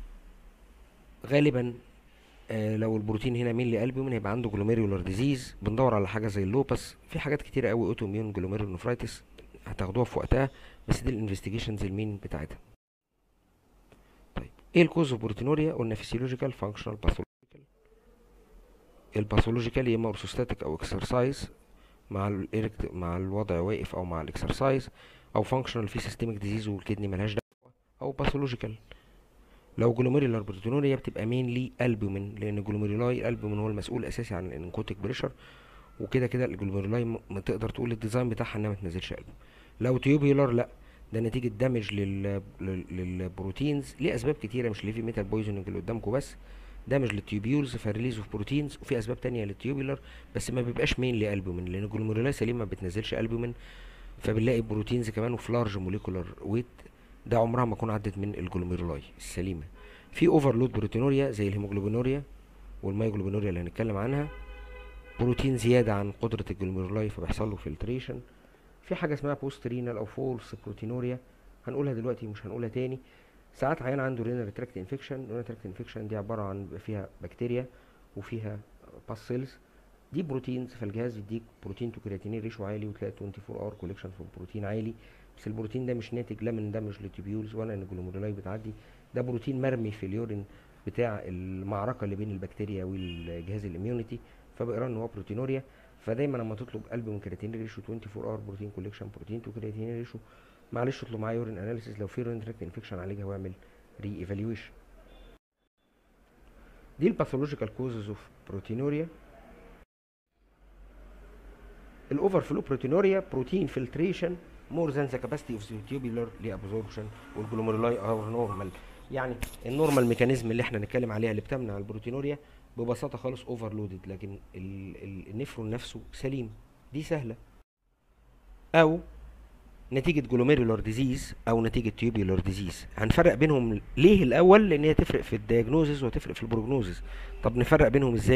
Speaker 1: غالبا آه لو البروتين هنا مين لقلبه هيبقى عنده جلوميرولار ديزيز بندور على حاجه زي اللوبس في حاجات كتيره قوي اوتو اميون جلوميرولونفرايتس هتاخدوها في وقتها بس دي الانفستيجيشنز المين بتاعتها طيب ايه الكوز اوف بروتينوريا قلنا فيسيولوجيكال فانكشنال باثولوجيكال الباثولوجيكال يا اما اورثوستاتيك او اكسرسايز مع الإركت مع الوضع واقف او مع الاكسرسايز او فانكشنال في سيستميك ديزيز والكدني ملهاش دعوه او باثولوجيكال لو جلوميرولار بروتينوريا بتبقى مينلي البومين لان جلوميرولاي الالبومين هو المسؤول الاساسي عن الانكوتيك بريشر وكده كده الجلوميرولاي م- ما تقدر تقول الديزاين بتاعها انها ما تنزلش قلبه لو تيوبيولار لا ده نتيجه دامج لل... لل... للبروتينز ليه اسباب كتيره مش ليفي ميتال بويزنج اللي قدامكم بس دامج للتيوبيولز فريليز اوف بروتينز وفي اسباب تانية للتيوبولار بس ما بيبقاش مين لالبومين لان الجلوميرولاي سليم ما بتنزلش البومين فبنلاقي بروتينز كمان وفي لارج موليكولار ويت ده عمرها ما تكون عدت من الجلوميرولاي السليمه في اوفرلود بروتينوريا زي الهيموجلوبينوريا والمايجلوبينوريا اللي هنتكلم عنها بروتين زياده عن قدره الجلوميرولاي فبيحصل له فلتريشن في حاجه اسمها بوست رينال او فولس بروتينوريا هنقولها دلوقتي مش هنقولها تاني ساعات عيان عنده رينال تراكت انفكشن رينال تراكت انفكشن دي عباره عن بيبقى فيها بكتيريا وفيها باسيلز دي بروتينز فالجهاز يديك بروتين تو كرياتينين ريشو عالي وتلاقي 24 اور كوليكشن في البروتين عالي بس البروتين ده مش ناتج لا من دمج للتيبيولز ولا ان الجلوميرولاي بتعدي ده بروتين مرمي في اليورين بتاع المعركه اللي بين البكتيريا والجهاز الاميونيتي فبقرا ان هو بروتينوريا فدايما لما تطلب قلب من كرياتينين ريشو 24 اور بروتين كوليكشن بروتين تو كرياتينين ريشو معلش اطلب معاه يورين اناليسيس لو في رين تراكت انفكشن عالجها واعمل ري ايفالويشن دي الباثولوجيكال كوزز اوف بروتينوريا الاوفر فلو بروتينوريا بروتين فلتريشن مور ذان ذا كاباسيتي اوف ذا تيوبولار لابزوربشن والجلوميرولاي ار نورمال يعني النورمال ميكانيزم اللي احنا نتكلم عليها اللي بتمنع البروتينوريا ببساطه خالص اوفرلودد لكن ال ال النفرون نفسه سليم دي سهله او نتيجة جلوميرولار ديزيز او نتيجة تيوبولار ديزيز هنفرق بينهم ليه الاول لان هي تفرق في الدياجنوزز وتفرق في البروجنوزز طب نفرق بينهم ازاي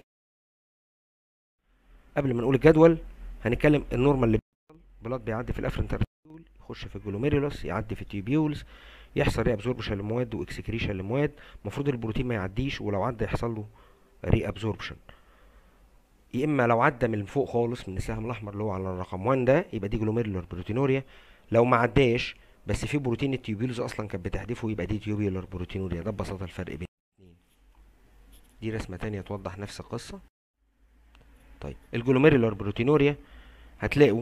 Speaker 1: قبل ما نقول الجدول هنتكلم النورمال اللي بيحصل بلاد بيعدي في الافرنتر يخش في الجلوميرولوس يعدي في التيوبيولز يحصل ري ابزوربشن لمواد واكسكريشن لمواد المفروض البروتين ما يعديش ولو عدى يحصل له ري ابزوربشن يا اما لو عدى من فوق خالص من السهم الاحمر اللي هو على الرقم 1 ده يبقى دي جلوميرولار بروتينوريا لو ما عداش بس في بروتين التيوبيولز اصلا كانت بتحدفه يبقى دي تيوبيولار بروتينوريا ده ببساطه الفرق بين الاثنين دي رسمه تانية توضح نفس القصه طيب الجلوميرولار بروتينوريا هتلاقوا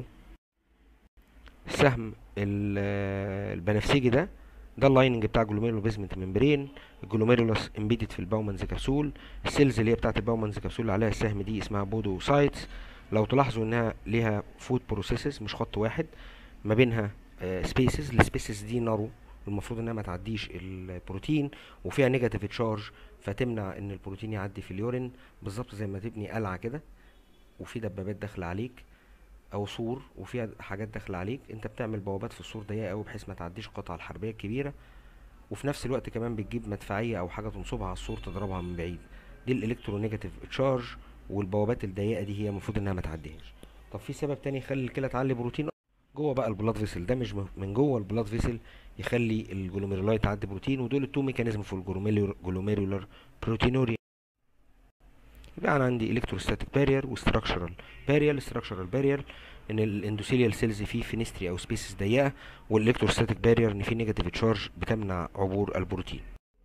Speaker 1: السهم البنفسجي ده ده اللايننج بتاع جلوميرولو بيزمنت ممبرين الجلوميرولوس امبيدد في الباومنز كبسول السيلز اللي هي بتاعت الباومنز كبسول اللي عليها السهم دي اسمها بودوسايتس لو تلاحظوا انها ليها فود بروسيسز مش خط واحد ما بينها سبيسز السبيسز دي نارو المفروض انها ما تعديش البروتين وفيها نيجاتيف تشارج فتمنع ان البروتين يعدي في اليورين بالظبط زي ما تبني قلعه كده وفي دبابات داخله عليك او سور وفيها حاجات داخله عليك انت بتعمل بوابات في السور ضيقه قوي بحيث ما تعديش القطعه الحربيه الكبيره وفي نفس الوقت كمان بتجيب مدفعيه او حاجه تنصبها على السور تضربها من بعيد دي الالكترونيجاتيف تشارج والبوابات الضيقه دي هي المفروض انها ما تعديهاش طب في سبب تاني يخلي الكلى تعلي بروتين جوه بقى البلاد فيسل ده مش من جوه البلاد فيسل يخلي الجلوميرولاي تعدي بروتين ودول التو ميكانيزم في الجلوميرولار بروتينوريا يبقى انا عندي الكتروستاتيك بارير وستراكشرال بارير الستراكشرال بارير ان الاندوثيليال سيلز فيه فينستري او سبيسز ضيقه والالكتروستاتيك بارير ان فيه نيجاتيف تشارج بتمنع عبور البروتين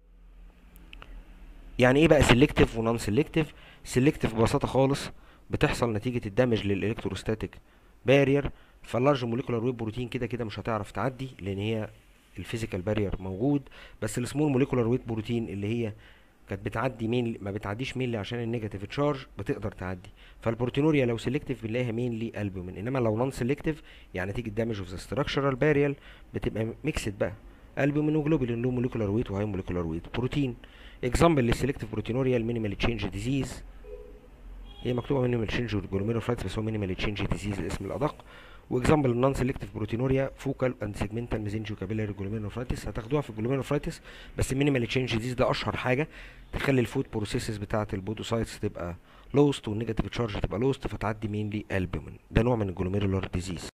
Speaker 1: يعني ايه بقى سيلكتيف ونون سيلكتيف سيلكتيف ببساطه خالص بتحصل نتيجه الدمج للالكتروستاتيك بارير فاللارج موليكولار ويب بروتين كده كده مش هتعرف تعدي لان هي الفيزيكال بارير موجود بس السمول موليكولار ويت بروتين اللي هي كانت بتعدي مين ما بتعديش مين عشان النيجاتيف تشارج بتقدر تعدي فالبروتينوريا لو سيلكتيف بنلاقيها مين لي البومين انما لو نون سيلكتيف يعني نتيجه دامج اوف ذا ستراكشرال باريال بتبقى ميكسد بقى البومين وجلوبولين له موليكولار ويت وهاي موليكولار ويت بروتين اكزامبل للسيلكتيف بروتينوريا المينيمال تشينج ديزيز هي مكتوبه مينيمال تشينج جلوميروفلايتس بس هو مينيمال تشينج ديزيز الاسم الادق واكزامبل النون سيلكتيف بروتينوريا فوكال اند سيجمنتال ميزنجيو كابيلاري جلوميروفلايتس هتاخدوها في الجلوميروفلايتس بس المينيمال تشينج ديزيز ده اشهر حاجه تخلي الفود بروسيسز بتاعه البودوسايتس تبقى لوست والنيجاتيف تشارج تبقى لوست فتعدي مين لي البومين ده نوع من الجلوميرولار ديزيز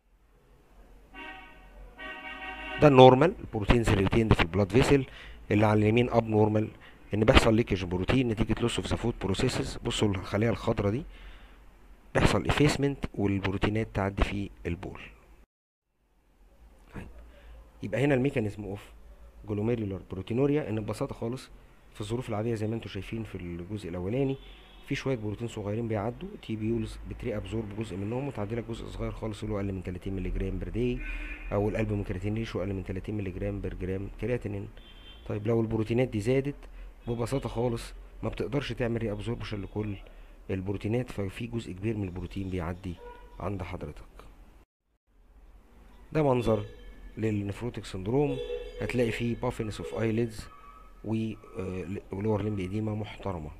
Speaker 1: ده النورمال البروتينز ريتيند في البلاد فيسل اللي على اليمين اب نورمال ان بيحصل ليكج بروتين نتيجه لوس اوف ذا فود بروسيسز بصوا الخليه الخضراء دي بيحصل افيسمنت والبروتينات تعدي في البول طيب يبقى هنا الميكانيزم اوف جلوميرولار بروتينوريا ان ببساطه خالص في الظروف العاديه زي ما انتم شايفين في الجزء الاولاني في شويه بروتين صغيرين بيعدوا تي بيولز بتري ابزورب جزء منهم وتعدي لك جزء صغير خالص اللي هو اقل من 30 مللي جرام بر داي او القلب من كرياتين ريشو اقل من 30 مللي جرام بر جرام كرياتينين طيب لو البروتينات دي زادت ببساطه خالص ما بتقدرش تعمل ري ابزوربشن لكل البروتينات ففي جزء كبير من البروتين بيعدي عند حضرتك ده منظر للنفروتيك سندروم هتلاقي فيه بافنس اوف ايليدز ولور لمب اديمه محترمه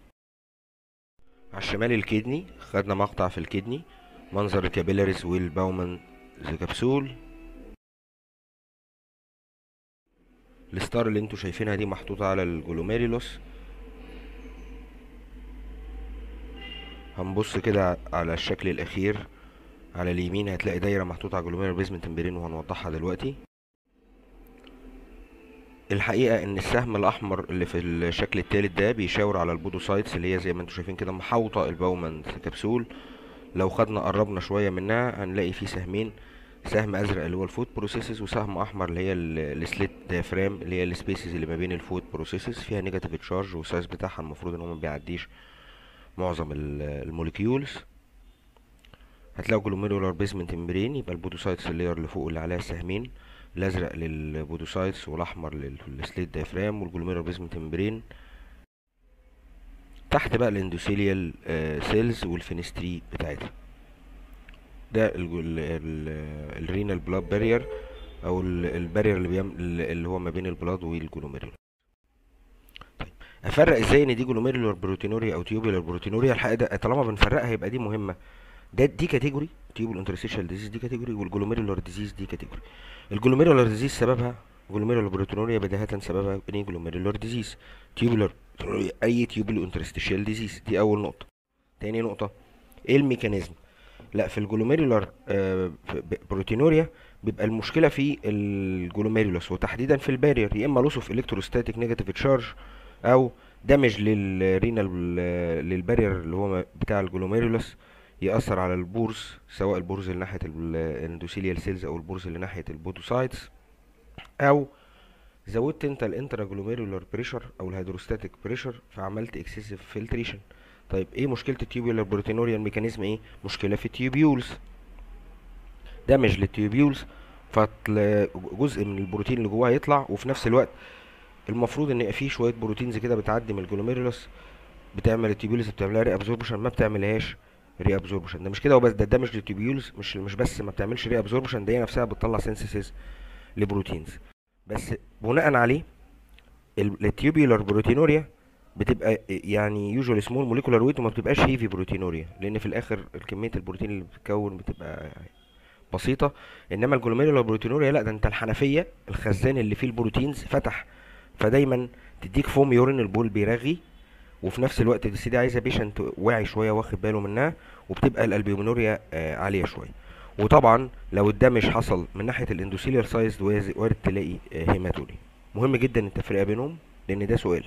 Speaker 1: على الشمال الكدني خدنا مقطع في الكدني منظر الكابيلاريز والباومان زي كبسول الستار اللي انتوا شايفينها دي محطوطة على الجلوميريلوس هنبص كده على الشكل الاخير على اليمين هتلاقي دايرة محطوطة على جلوميريال بيزمنت ممبرين وهنوضحها دلوقتي الحقيقة ان السهم الاحمر اللي في الشكل التالت ده بيشاور على البودوسايتس اللي هي زي ما انتوا شايفين كده محاوطة الباومان كبسول لو خدنا قربنا شوية منها هنلاقي فيه سهمين سهم ازرق اللي هو الفود بروسيسز وسهم احمر اللي هي السليت ديافرام اللي هي السبيسز اللي ما بين الفود بروسيسز فيها نيجاتيف تشارج والسايز بتاعها المفروض ان هو ما بيعديش معظم الموليكيولز هتلاقوا جلوميرولار بيزمنت ممبرين يبقى البودوسايتس اللير اللي فوق اللي عليها السهمين الازرق للبودوسايتس والاحمر للسليت ديافرام والجلوميرولار بيزمنت ممبرين تحت بقى الاندوثيليال سيلز والفينستري بتاعتها ده الرينال بلاد بارير او البارير اللي بيعمل اللي هو ما بين البلاد والجلوميرولار طيب افرق ازاي ان دي جلوميرولار بروتينوريا او تيوبولار بروتينوريا الحقيقه ده طالما بنفرقها يبقى دي مهمه ده دي كاتيجوري تيوبول انترستيشال ديزيز دي كاتيجوري والجلوميرولار ديزيز دي كاتيجوري الجلوميرولار ديزيز سببها جلوميرولار بروتينوريا بداهة سببها ايه جلوميرولار ديزيز تيوبولار اي تيوبول انترستيشال ديزيز دي اول نقطه تاني نقطه ايه الميكانيزم لا في الجلوميرولار آه بروتينوريا بيبقى المشكله في الجلوميرولوس وتحديدا في البارير يا اما لوس اوف الكتروستاتيك نيجاتيف تشارج او دامج للرينال للبارير اللي هو بتاع الجلوميرولوس يأثر على البورز سواء البورز اللي ناحية الاندوثيليال سيلز أو البورز اللي ناحية البودوسايتس أو زودت انت الانترا جلوميرولار بريشر أو الهيدروستاتيك بريشر فعملت اكسسيف فلتريشن طيب ايه مشكلة التيوبيولار بروتينوريا الميكانيزم ايه؟ مشكلة في التيوبيولز دامج للتيوبيولز فجزء من البروتين اللي جواها يطلع وفي نفس الوقت المفروض ان يبقى فيه شويه بروتينز كده بتعدي من الجلوميرولس بتعمل التيوبيولز بتعملها ري ابزوربشن ما بتعملهاش ري ابزوربشن ده مش كده وبس ده دامج للتيوبيولز مش مش بس ما بتعملش ري ابزوربشن ده هي نفسها بتطلع سينثيسيس لبروتينز بس بناء عليه التيوبيولار بروتينوريا بتبقى يعني يوجوال سمول موليكولار ويت وما بتبقاش هيفي بروتينوريا لان في الاخر كميه البروتين اللي بتتكون بتبقى بسيطه انما الجلوميرولار بروتينوريا لا ده انت الحنفيه الخزان اللي فيه البروتينز فتح فدايما تديك فوم يورين البول بيرغي وفي نفس الوقت دي عايزه بيشنت واعي شويه واخد باله منها وبتبقى الالبيومينوريا آه عاليه شويه وطبعا لو الدمج حصل من ناحيه الاندوثيليال سايز وارد تلاقي آه هيماتوري مهم جدا التفرقه بينهم لان ده سؤال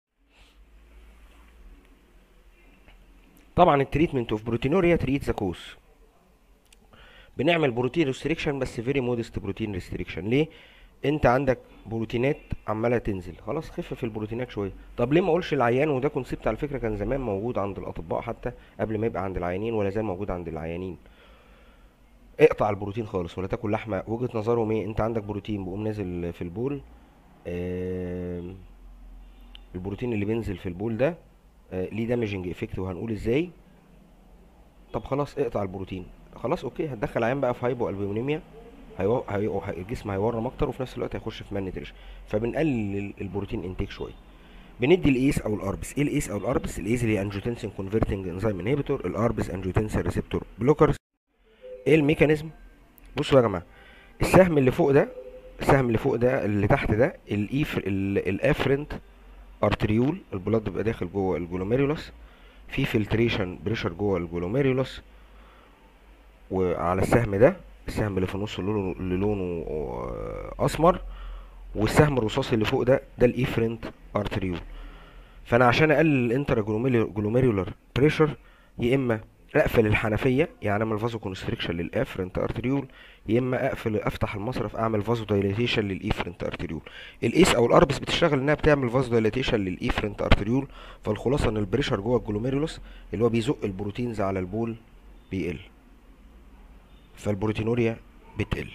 Speaker 1: طبعا التريتمنت اوف بروتينوريا تريت ذا كوز بنعمل بروتين ريستريكشن بس فيري مودست بروتين ريستريكشن ليه انت عندك بروتينات عماله تنزل خلاص خفف البروتينات شويه طب ليه ما اقولش العيان وده كونسيبت على فكره كان زمان موجود عند الاطباء حتى قبل ما يبقى عند العيانين ولا زال موجود عند العيانين اقطع البروتين خالص ولا تاكل لحمه وجهه نظرهم ايه انت عندك بروتين بيقوم نازل في البول آه البروتين اللي بينزل في البول ده آه ليه دامجنج افكت وهنقول ازاي طب خلاص اقطع البروتين خلاص اوكي هتدخل عيان بقى في هايبو البومينيميا هيو... هيو... الجسم هيورم اكتر وفي نفس الوقت هيخش في مان نيتريشن فبنقلل البروتين انتيك شويه بندي الايس او الاربس ايه الايس او الاربس الايس اللي هي انجيوتنسين كونفرتنج انزيم انهبيتور الاربس انجيوتنسين ريسبتور بلوكرز ايه الميكانيزم بصوا يا جماعه السهم اللي فوق ده السهم اللي فوق ده اللي تحت ده الايف الافرنت ارتريول البلاد بيبقى داخل جوه الجلوميرولوس في فلتريشن بريشر جوه الجلوميرولوس وعلى السهم ده السهم اللي في النص اللي لونه اسمر والسهم الرصاصي اللي فوق ده ده الايفرنت ارتريول فانا عشان اقلل الانترا جلوميرولار بريشر يا اما اقفل الحنفيه يعني اعمل فازو كونستريكشن للافرنت ارتريول يا اما اقفل افتح المصرف اعمل فازو دايليتيشن للايفرنت ارتريول الايس او الاربس بتشتغل انها بتعمل فازو دايليتيشن للايفرنت ارتريول فالخلاصه ان البريشر جوه الجلوميرولوس اللي هو بيزق البروتينز على البول بيقل فالبروتينوريا بتقل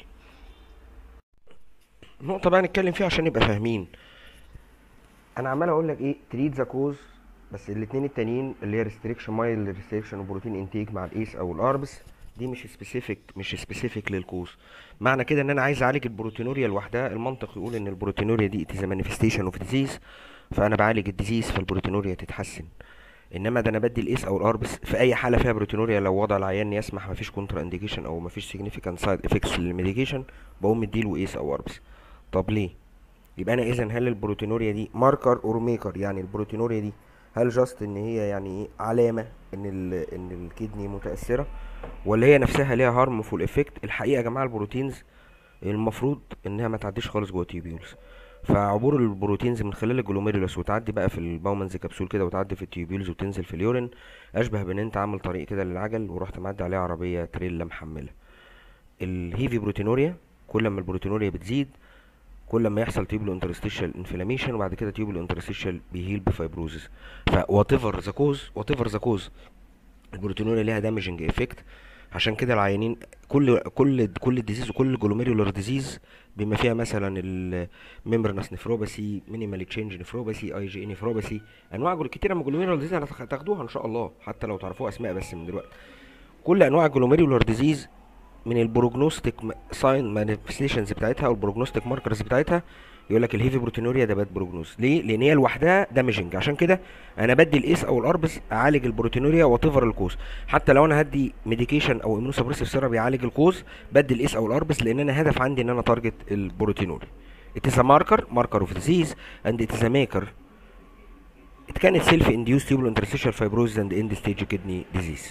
Speaker 1: نقطة بقى نتكلم فيها عشان نبقى فاهمين انا عمال اقول لك ايه تريد ذا كوز بس الاثنين التانيين اللي هي ريستريكشن مايل ريستريكشن وبروتين انتيك مع الايس او الاربس دي مش سبيسيفيك مش سبيسيفيك للكوز معنى كده ان انا عايز اعالج البروتينوريا لوحدها المنطق يقول ان البروتينوريا دي اتز مانيفستيشن اوف ديزيز فانا بعالج الديزيز فالبروتينوريا تتحسن انما ده انا بدي الاس او الار بس في اي حاله فيها بروتينوريا لو وضع العيان يسمح مفيش كونترا انديكيشن او مفيش سيجنيفيكانت سايد افكتس للميديكيشن بقوم مديله اس او ار بس طب ليه يبقى انا اذا هل البروتينوريا دي ماركر اور ميكر يعني البروتينوريا دي هل جاست ان هي يعني ايه علامه ان ال ان الكدني متاثره ولا هي نفسها ليها هارمفول افكت الحقيقه يا جماعه البروتينز المفروض انها ما تعديش خالص جوه التيوبيولز فعبور البروتينز من خلال الجلوميرولس وتعدي بقى في الباومنز كبسول كده وتعدي في التيوبيولز وتنزل في اليورين اشبه بان انت عامل طريق كده للعجل ورحت معدي عليه عربيه تريلا محمله الهيفي بروتينوريا كل ما البروتينوريا بتزيد كل ما يحصل تيوبل انترستيشال انفلاميشن وبعد كده تيوبل انترستيشال بيهيل بفايبروزس فوات ايفر ذا كوز وات ايفر ذا كوز البروتينوريا ليها دامجنج افكت عشان كده العيانين كل كل كل ديزيز وكل جلوميرولار ديزيز بما فيها مثلا الممبرنس نفروباسي مينيمال تشينج نفروباسي اي جي نفروباسي انواع كتيره من الجلوميرولار ديزيز هتاخدوها ان شاء الله حتى لو تعرفوها اسماء بس من دلوقتي كل انواع الجلوميرولار ديزيز من البروجنوستيك ساين مانيفستيشنز بتاعتها او البروجنوستيك ماركرز بتاعتها يقول لك الهيفي بروتينوريا ده باد بروجنوز ليه لان هي لوحدها دامجنج عشان كده انا بدي الاس او الاربس اعالج البروتينوريا وات ايفر الكوز حتى لو انا هدي ميديكيشن او امينو سبريسيف سيرم يعالج الكوز بدي الاس او الاربس لان انا هدف عندي ان انا تارجت البروتينوريا it is a marker marker of disease and it is a maker it can itself induce tubular interstitial fibrosis and end stage kidney disease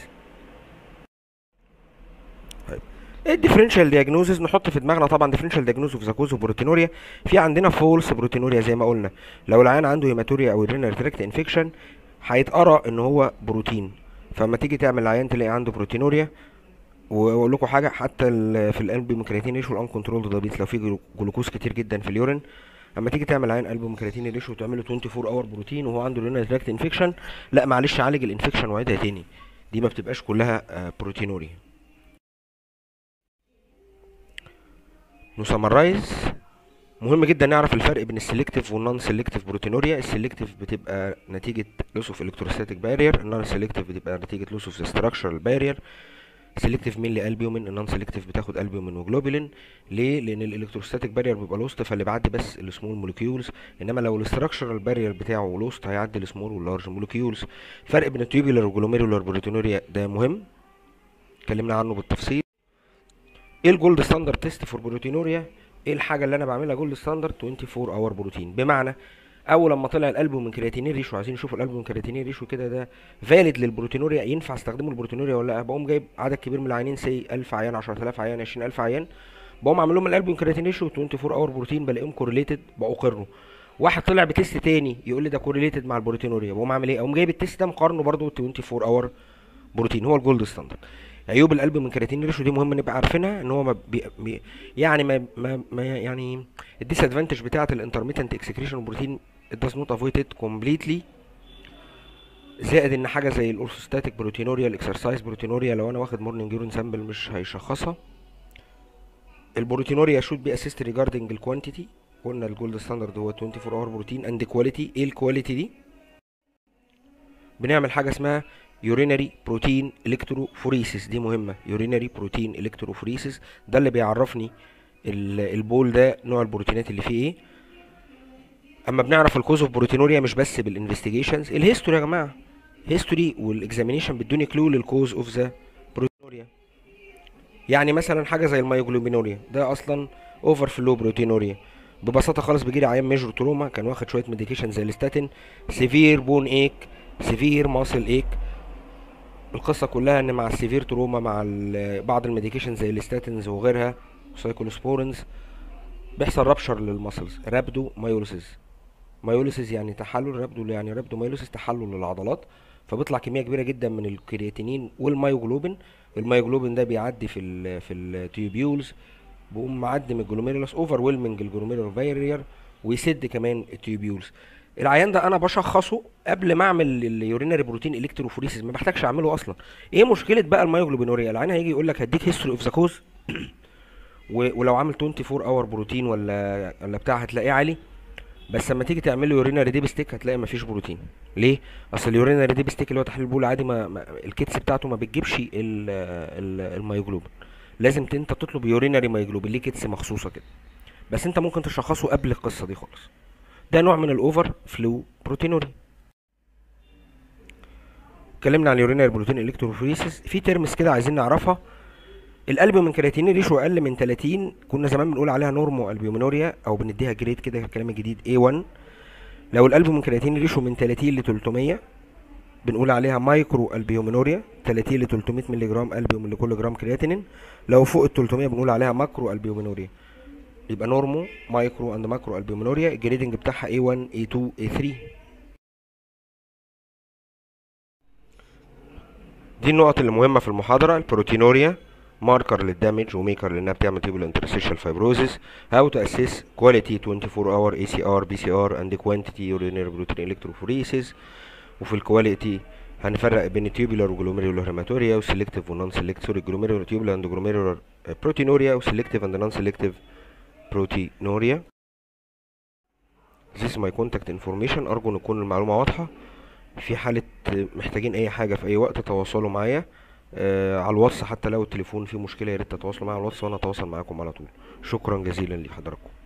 Speaker 1: الديفرنشال دياجنوزز نحط في دماغنا طبعا ديفرنشال دياجنوز اوف زاكوز وبروتينوريا في عندنا فولس بروتينوريا زي ما قلنا لو العيان عنده هيماتوريا او رينال تراكت انفكشن هيتقرا ان هو بروتين فلما تيجي تعمل العيان تلاقي عنده بروتينوريا واقول لكم حاجه حتى في القلب ميكرياتين ريشيو الان كنترول دايابيتس لو في جلوكوز كتير جدا في اليورين اما تيجي تعمل عين قلب ميكرياتين ريشيو وتعمل له 24 اور بروتين وهو عنده رينال تراكت انفكشن لا معلش عالج الانفكشن وعيدها تاني دي ما بتبقاش كلها بروتينوريا نسمرايز مهم جدا نعرف الفرق بين السلكتيف والنون سلكتيف بروتينوريا السلكتيف بتبقى نتيجه لوس اوف الكتروستاتيك بارير النون سلكتيف بتبقى نتيجه لوس اوف ستراكشرال بارير سلكتيف مين لالبيومين النون سلكتيف بتاخد البيومين وجلوبولين ليه لان الالكتروستاتيك بارير بيبقى لوست فاللي بيعدي بس السمول موليكيولز انما لو الاستراكشرال بارير بتاعه لوست هيعدي السمول واللارج موليكيولز الفرق بين التيوبولار والجلوميرولار بروتينوريا ده مهم اتكلمنا عنه بالتفصيل ايه الجولد ستاندرد تيست فور بروتينوريا ايه الحاجه اللي انا بعملها جولد ستاندرد 24 اور بروتين بمعنى اول لما طلع القلب من كرياتينين ريشو عايزين نشوف القلب من كرياتينين ريشو كده ده فاليد للبروتينوريا ينفع استخدمه البروتينوريا ولا لا بقوم جايب عدد كبير من العيانين سي 1000 عيان 10000 عيان 20000 عيان بقوم عامل لهم القلب من كرياتين ريشو 24 اور بروتين بلاقيهم كورليتد بقارنه واحد طلع بتيست تاني يقول لي ده كورليتد مع البروتينوريا بقوم عامل ايه اقوم جايب التيست ده مقارنه برده 24 اور بروتين هو الجولد ستاندرد عيوب القلب من كرياتين ريشو دي مهم نبقى عارفينها ان هو ما بي بي يعني ما, ما, ما يعني الديس ادفانتج بتاعه الانترميتنت اكسكريشن بروتين it does not avoid it completely زائد ان حاجه زي الاورثوستاتيك بروتينوريا الاكسرسايز بروتينوريا لو انا واخد مورنينج يورين سامبل مش هيشخصها البروتينوريا شود بي اسيست ريجاردنج الكوانتيتي قلنا الجولد ستاندرد هو 24 اور بروتين اند كواليتي ايه الكواليتي دي بنعمل حاجه اسمها يورينري بروتين الكتروفوريسيس دي مهمه يورينري بروتين الكتروفوريسيس ده اللي بيعرفني البول ده نوع البروتينات اللي فيه ايه اما بنعرف الكوز اوف بروتينوريا مش بس بالانفستيجيشنز الهيستوري يا جماعه هيستوري والاكزامينيشن بيدوني كلو للكوز اوف ذا بروتينوريا يعني مثلا حاجه زي المايوجلوبينوريا ده اصلا اوفر فلو بروتينوريا ببساطه خالص بيجي لي عيان ميجر تروما كان واخد شويه ميديكيشن زي الستاتين سيفير بون ايك سيفير ماسل ايك القصه كلها ان مع السيفير تروما مع بعض الميديكيشن زي الستاتينز وغيرها سايكولوسبورنز بيحصل رابشر للمسلز رابدو مايوليسيس مايوليسيس يعني تحلل رابدو يعني رابدو مايوليسيس تحلل للعضلات فبيطلع كميه كبيره جدا من الكرياتينين والمايوجلوبين المايوجلوبين ده بيعدي في ال في التيوبيولز بيقوم معدي من الجلوميرولس اوفر ويلمنج الجلوميرول بارير ويسد كمان التيوبيولز العيان ده انا بشخصه قبل ما اعمل اليورينري بروتين الكتروفوريسيس ما بحتاجش اعمله اصلا ايه مشكله بقى المايوجلوبينوريا العيان هيجي يقول لك هديك هيستوري اوف ذا كوز ولو عامل 24 اور بروتين ولا ولا بتاع هتلاقيه عالي بس لما تيجي تعمل له يورينري ديب ستيك هتلاقي مفيش بروتين ليه اصل اليورينري ديب ستيك اللي هو تحليل البول عادي ما, ما الكيتس بتاعته ما بتجيبش ال- ال- الميوجلوبين لازم ت- انت تطلب يورينري ميوجلوبين ليه كيتس مخصوصه كده بس انت ممكن تشخصه قبل القصه دي خالص ده نوع من الاوفر فلو بروتينوري اتكلمنا عن اليورينري بروتين الكتروفوريسيس في ترمز كده عايزين نعرفها الالبومين كرياتينين ريشو اقل من 30 كنا زمان بنقول عليها نورمو البيومينوريا او بنديها جريد كده الكلام الجديد A1 لو الالبومين كرياتينين ريشو من 30 ل 300 بنقول عليها مايكرو البيومينوريا 30 ل 300 مللي جرام البيوم لكل جرام كرياتينين لو فوق ال 300 بنقول عليها ماكرو البيومينوريا يبقى نورمو مايكرو اند ماكرو البيومينوريا الجريدنج بتاعها A1 A2 A3 دي النقط اللي مهمة في المحاضرة البروتينوريا ماركر للدامج وميكر لانها بتعمل تيبل انترستيشال فايبروزيس هاو تو اسيس كواليتي 24 اور اي سي ار بي سي ار اند كوانتيتي يورينري بروتين الكتروفوريسيس وفي الكواليتي هنفرق بين تيوبولار وجلوميرولار هيماتوريا وسيلكتيف ونون سيلكتيف سوري جلوميرولار تيوبولار اند جلوميرولار بروتينوريا وسيلكتيف اند نون سيلكتيف بروتينوريا This is my contact information أرجو أن تكون المعلومة واضحة في حالة محتاجين أي حاجة في أي وقت تواصلوا معايا آه على الواتس حتى لو التليفون فيه مشكلة يا ريت تتواصلوا معايا على الواتس وأنا أتواصل معاكم على طول شكرا جزيلا لحضراتكم